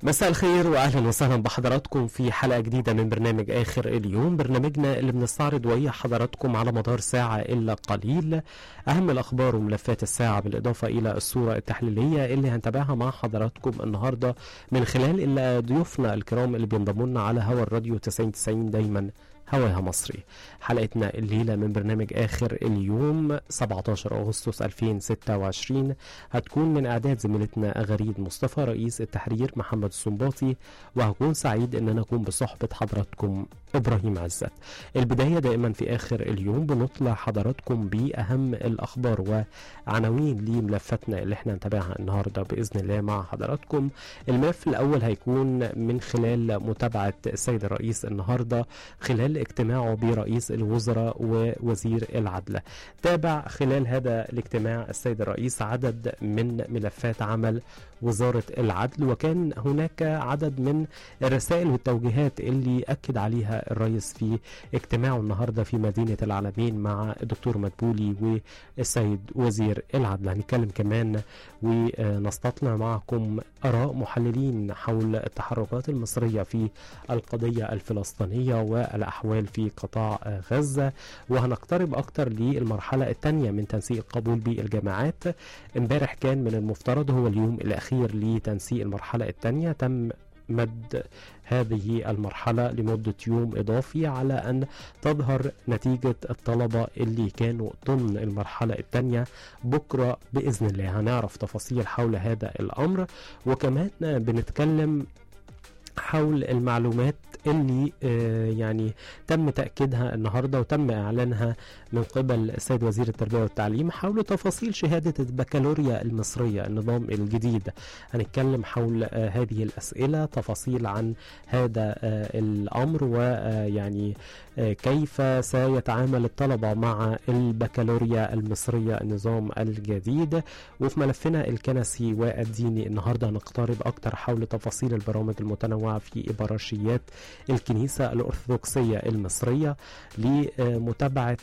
مساء الخير واهلا وسهلا بحضراتكم في حلقه جديده من برنامج اخر اليوم برنامجنا اللي بنستعرض ويا حضراتكم على مدار ساعه الا قليل اهم الاخبار وملفات الساعه بالاضافه الى الصوره التحليليه اللي هنتابعها مع حضراتكم النهارده من خلال اللي ضيوفنا الكرام اللي بينضموا لنا على هوا الراديو 90 90 دايما هواها مصري حلقتنا الليلة من برنامج آخر اليوم 17 أغسطس 2026 هتكون من إعداد زميلتنا غريب مصطفى رئيس التحرير محمد السنباطي وهكون سعيد إن أنا أكون بصحبة حضراتكم إبراهيم عزت البداية دائما في آخر اليوم بنطلع حضراتكم بأهم الأخبار وعناوين لملفاتنا اللي احنا نتابعها النهاردة بإذن الله مع حضراتكم الملف الأول هيكون من خلال متابعة السيد الرئيس النهاردة خلال اجتماعه برئيس الوزراء ووزير العدل تابع خلال هذا الاجتماع السيد الرئيس عدد من ملفات عمل وزارة العدل وكان هناك عدد من الرسائل والتوجيهات اللي أكد عليها الرئيس في اجتماعه النهاردة في مدينة العالمين مع الدكتور مدبولي والسيد وزير العدل هنتكلم كمان ونستطلع معكم آراء محللين حول التحركات المصرية في القضية الفلسطينية والأحوال في قطاع غزة وهنقترب أكتر للمرحلة الثانية من تنسيق القبول بالجامعات امبارح كان من المفترض هو اليوم الأخير لتنسيق المرحلة الثانية تم مد هذه المرحلة لمدة يوم إضافي على أن تظهر نتيجة الطلبة اللي كانوا ضمن المرحلة الثانية بكرة بإذن الله هنعرف تفاصيل حول هذا الأمر وكمان بنتكلم حول المعلومات اللي يعني تم تأكيدها النهاردة وتم إعلانها من قبل السيد وزير التربية والتعليم حول تفاصيل شهادة البكالوريا المصرية النظام الجديد هنتكلم حول هذه الأسئلة تفاصيل عن هذا الأمر ويعني كيف سيتعامل الطلبة مع البكالوريا المصرية النظام الجديد وفي ملفنا الكنسي والديني النهاردة هنقترب أكتر حول تفاصيل البرامج المتنوعة في إبراشيات الكنيسة الأرثوذكسية المصرية لمتابعة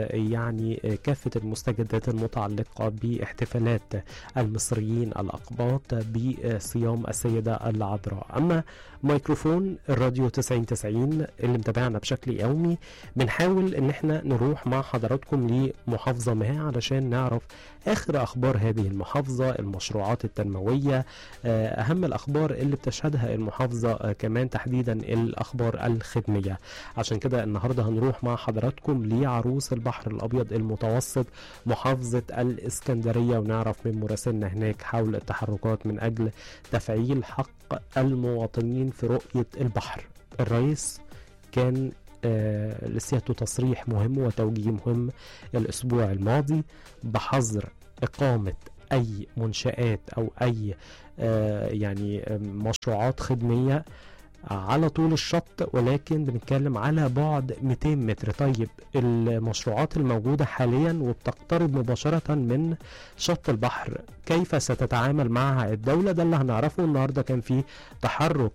يعني كافة المستجدات المتعلقة باحتفالات المصريين الأقباط بصيام السيدة العذراء أما ميكروفون الراديو 90 90 اللي متابعنا بشكل يومي بنحاول ان احنا نروح مع حضراتكم لمحافظة ما علشان نعرف اخر اخبار هذه المحافظة المشروعات التنموية اهم الاخبار اللي بتشهدها المحافظة كمان تحديدا الاخبار الخدمية عشان كده النهاردة هنروح مع حضراتكم لعروس البحر الابيض المتوسط محافظة الاسكندرية ونعرف من مراسلنا هناك حول التحركات من اجل تفعيل حق المواطنين في رؤية البحر الرئيس كان آه لسيادته تصريح مهم وتوجيه مهم الأسبوع الماضي بحظر إقامة أي منشآت أو أي آه يعني مشروعات خدمية على طول الشط ولكن بنتكلم على بعد 200 متر طيب المشروعات الموجودة حاليا وبتقترب مباشرة من شط البحر كيف ستتعامل معها الدولة ده اللي هنعرفه النهاردة كان في تحرك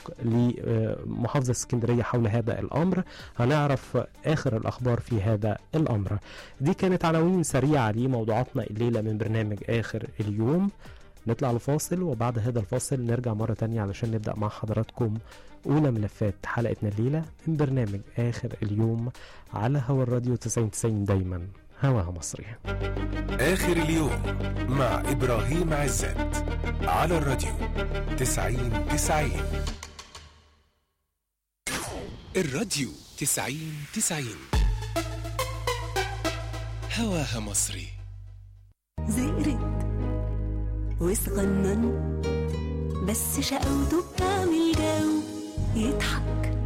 لمحافظة اسكندرية حول هذا الأمر هنعرف آخر الأخبار في هذا الأمر دي كانت عناوين سريعة لموضوعاتنا الليلة من برنامج آخر اليوم نطلع لفاصل وبعد هذا الفاصل نرجع مرة تانية علشان نبدأ مع حضراتكم أولى ملفات حلقتنا الليلة من برنامج آخر اليوم على هوا الراديو 90 90 دايما هواها مصري آخر اليوم مع إبراهيم عزت على الراديو 90 90 الراديو 90 90 هواها مصري زقرت وصغنن بس شقاوته بتعمل جو يضحك